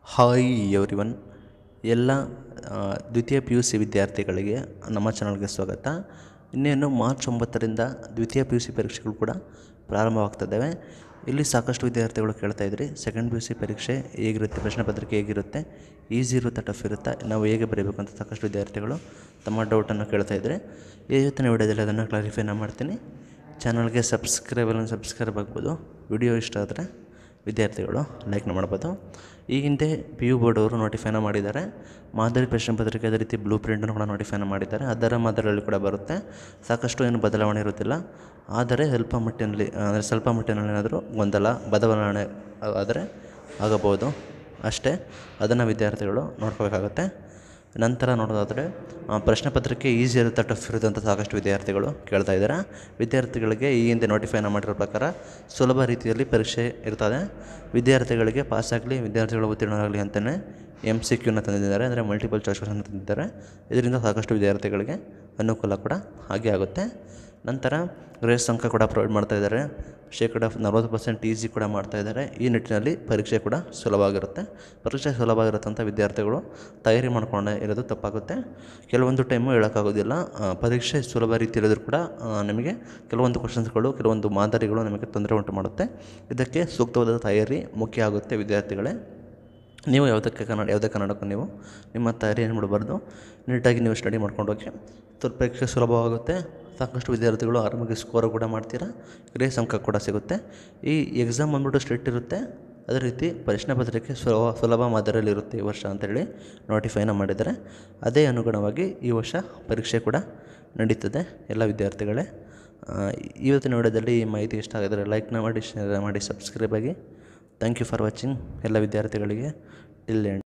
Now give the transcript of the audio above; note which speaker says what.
Speaker 1: hi everyone ಎಲ್ಲ ಆ, ದ್ವಿತೀಯ ಪಿ ಯು ಸಿ ವಿದ್ಯಾರ್ಥಿಗಳಿಗೆ ನಮ್ಮ ಚಾನಲ್ಗೆ ಸ್ವಾಗತ ಇನ್ನೇನು ಮಾರ್ಚ್ ಒಂಬತ್ತರಿಂದ ದ್ವಿತೀಯ ಪಿ ಯು ಸಿ ಪರೀಕ್ಷೆಗಳು ಕೂಡ ಪ್ರಾರಂಭವಾಗ್ತಿದ್ದಾವೆ ಇಲ್ಲಿ ಸಾಕಷ್ಟು ವಿದ್ಯಾರ್ಥಿಗಳು ಕೇಳ್ತಾ ಇದ್ರಿ ಸೆಕೆಂಡ್ ಪಿ ಯು ಸಿ ಪರೀಕ್ಷೆ ಹೇಗಿರುತ್ತೆ ಪ್ರಶ್ನೆ ಪತ್ರಿಕೆ ಹೇಗಿರುತ್ತೆ ಈಸಿ ಇರುತ್ತಾ ಟಫ್ ಇರುತ್ತಾ ನಾವು ಹೇಗೆ ಬರೀಬೇಕು ಅಂತ ಸಾಕಷ್ಟು ವಿದ್ಯಾರ್ಥಿಗಳು ತಮ್ಮ ಡೌಟನ್ನು ಕೇಳ್ತಾ ಇದ್ರಿ ಇವತ್ತಿನ ವಿಡಿಯೋದಲ್ಲಿ ಅದನ್ನು ಕ್ಲಾರಿಫೈನ ಮಾಡ್ತೀನಿ ಚಾನಲ್ಗೆ ಸಬ್ಸ್ಕ್ರೈಬ್ ಸಬ್ಸ್ಕ್ರೈಬ್ ಆಗ್ಬೋದು ವಿಡಿಯೋ ಇಷ್ಟ ಆದರೆ ವಿದ್ಯಾರ್ಥಿಗಳು ಲೈಕ್ನ ಮಾಡ್ಬೋದು ಈ ಹಿಂದೆ ಪಿ ಯು ಬೋರ್ಡ್ ಅವರು ನೋಟಿಫೈನ ಮಾಡಿದ್ದಾರೆ ಮಾದರಿ ಪ್ರಶ್ನೆ ಪತ್ರಿಕೆ ಅದೇ ರೀತಿ ಬ್ಲೂ ಪ್ರಿಂಟನ್ನು ಕೂಡ ನೋಟಿಫೈನ ಮಾಡಿದ್ದಾರೆ ಅದರ ಮಾದರಿಯಲ್ಲಿ ಕೂಡ ಬರುತ್ತೆ ಸಾಕಷ್ಟು ಏನು ಬದಲಾವಣೆ ಇರುತ್ತಿಲ್ಲ ಆದರೆ ಸ್ವಲ್ಪ ಮಟ್ಟಿನಲ್ಲಿ ಅಂದರೆ ಸ್ವಲ್ಪ ಮಟ್ಟಿನಲ್ಲಿ ಏನಾದರೂ ಗೊಂದಲ ಬದಲಾವಣೆ ಆದರೆ ಆಗಬಹುದು ಅಷ್ಟೇ ಅದನ್ನು ವಿದ್ಯಾರ್ಥಿಗಳು ನೋಡ್ಕೋಬೇಕಾಗತ್ತೆ ನಂತರ ನೋಡೋದಾದರೆ ಆ, ಪ್ರಶ್ನೆ ಪತ್ರಿಕೆ ಈಸಿ ಇರುತ್ತೆ ಟಫ್ ಇರುತ್ತೆ ಅಂತ ಸಾಕಷ್ಟು ವಿದ್ಯಾರ್ಥಿಗಳು ಕೇಳ್ತಾ ಇದ್ದಾರೆ ವಿದ್ಯಾರ್ಥಿಗಳಿಗೆ ಈ ಹಿಂದೆ ನೋಟಿಫೈನ ಮಾಡಿರೋ ಪ್ರಕಾರ ಸುಲಭ ರೀತಿಯಲ್ಲಿ ಪರೀಕ್ಷೆ ಇರ್ತದೆ ವಿದ್ಯಾರ್ಥಿಗಳಿಗೆ ಪಾಸಾಗಲಿ ವಿದ್ಯಾರ್ಥಿಗಳು ಉತ್ತೀರ್ಣರಾಗಲಿ ಅಂತಲೇ ಎಮ್ ಸಿ ಕ್ಯೂನ ತಂದಿದ್ದಾರೆ ಅಂದರೆ ಮಲ್ಟಿಪಲ್ ಚಾಯ್ಸ್ಗಳನ್ನು ತಂದಿದ್ದಾರೆ ಇದರಿಂದ ಸಾಕಷ್ಟು ವಿದ್ಯಾರ್ಥಿಗಳಿಗೆ ಅನುಕೂಲ ಕೂಡ ಹಾಗೆ ಆಗುತ್ತೆ ನಂತರ ಗ್ರೇಸ್ ಅಂಕ ಕೂಡ ಪ್ರೊವೈಡ್ ಮಾಡ್ತಾ ಇದ್ದಾರೆ ಶೇಕಡ ನಲ್ವತ್ತು ಪರ್ಸೆಂಟ್ ಈಸಿ ಕೂಡ ಮಾಡ್ತಾ ಇದ್ದಾರೆ ಈ ನಿಟ್ಟಿನಲ್ಲಿ ಪರೀಕ್ಷೆ ಕೂಡ ಸುಲಭವಾಗಿರುತ್ತೆ ಪರೀಕ್ಷೆ ಸುಲಭವಾಗಿರುತ್ತಂಥ ವಿದ್ಯಾರ್ಥಿಗಳು ತಯಾರಿ ಮಾಡ್ಕೊಂಡೆ ಇರೋದು ತಪ್ಪಾಗುತ್ತೆ ಕೆಲವೊಂದು ಟೈಮು ಹೇಳೋಕ್ಕಾಗೋದಿಲ್ಲ ಆ, ಪರೀಕ್ಷೆ ಸುಲಭ ರೀತಿಯಲ್ಲಿದ್ದರೂ ಕೂಡ ಆ, ನಿಮಗೆ ಕೆಲವೊಂದು ಕ್ವಶನ್ಸ್ಗಳು ಕೆಲವೊಂದು ಮಾದರಿಗಳು ನಿಮಗೆ ತೊಂದರೆ ಉಂಟು ಮಾಡುತ್ತೆ ಇದಕ್ಕೆ ಸೂಕ್ತವಾದ ತಯಾರಿ ಮುಖ್ಯ ಆಗುತ್ತೆ ವಿದ್ಯಾರ್ಥಿಗಳೇ ನೀವು ಯಾವುದಕ್ಕೆ ಕನ್ನಡ ಯಾವುದೇ ಕನ್ನಡಕ್ಕೂ ನೀವು ನಿಮ್ಮ ತಯಾರಿ ಏನು ಮಾಡಬಾರ್ದು ನೀಟಾಗಿ ನೀವು ಸ್ಟಡಿ ಮಾಡ್ಕೊಂಡು ಹೋಗಿ ಸ್ವಲ್ಪ ಪರೀಕ್ಷೆ ಸುಲಭವಾಗುತ್ತೆ ಸಾಕಷ್ಟು ವಿದ್ಯಾರ್ಥಿಗಳು ಆರಾಮಾಗಿ ಸ್ಕೋರ್ ಕೂಡ ಮಾಡ್ತೀರಾ ಗ್ರೇಸ್ ಅಂಕ ಕೂಡ ಸಿಗುತ್ತೆ ಈ ಎಕ್ಸಾಮ್ ಬಂದ್ಬಿಟ್ಟು ಸ್ಟ್ರಿಕ್ಟ್ ಇರುತ್ತೆ ಅದೇ ರೀತಿ ಪ್ರಶ್ನೆ ಪತ್ರಿಕೆ ಸುಲಭ ಸುಲಭ ಮಾದರಿಯಲ್ಲಿ ಇರುತ್ತೆ ಈ ವರ್ಷ ಅಂತೇಳಿ ನೋಟಿಫೈನ ಮಾಡಿದ್ದಾರೆ ಅದೇ ಅನುಗುಣವಾಗಿ ಈ ವರ್ಷ ಪರೀಕ್ಷೆ ಕೂಡ ನಡೀತದೆ ಎಲ್ಲ ವಿದ್ಯಾರ್ಥಿಗಳೇ ಆ, ಇವತ್ತಿನ ವಿಡಿಯೋದಲ್ಲಿ ಈ ಮಾಹಿತಿ ಇಷ್ಟ ಆಗಿದ್ರೆ ಲೈಕ್ನ ಮಾಡಿ ಶೇರ್ ಮಾಡಿ ಸಬ್ಸ್ಕ್ರೈಬ್ ಆಗಿ ಥ್ಯಾಂಕ್ ಯು ಫಾರ್ ವಾಚಿಂಗ್ ಎಲ್ಲ ವಿದ್ಯಾರ್ಥಿಗಳಿಗೆ ಟಿಲ್ ಎಂಡ್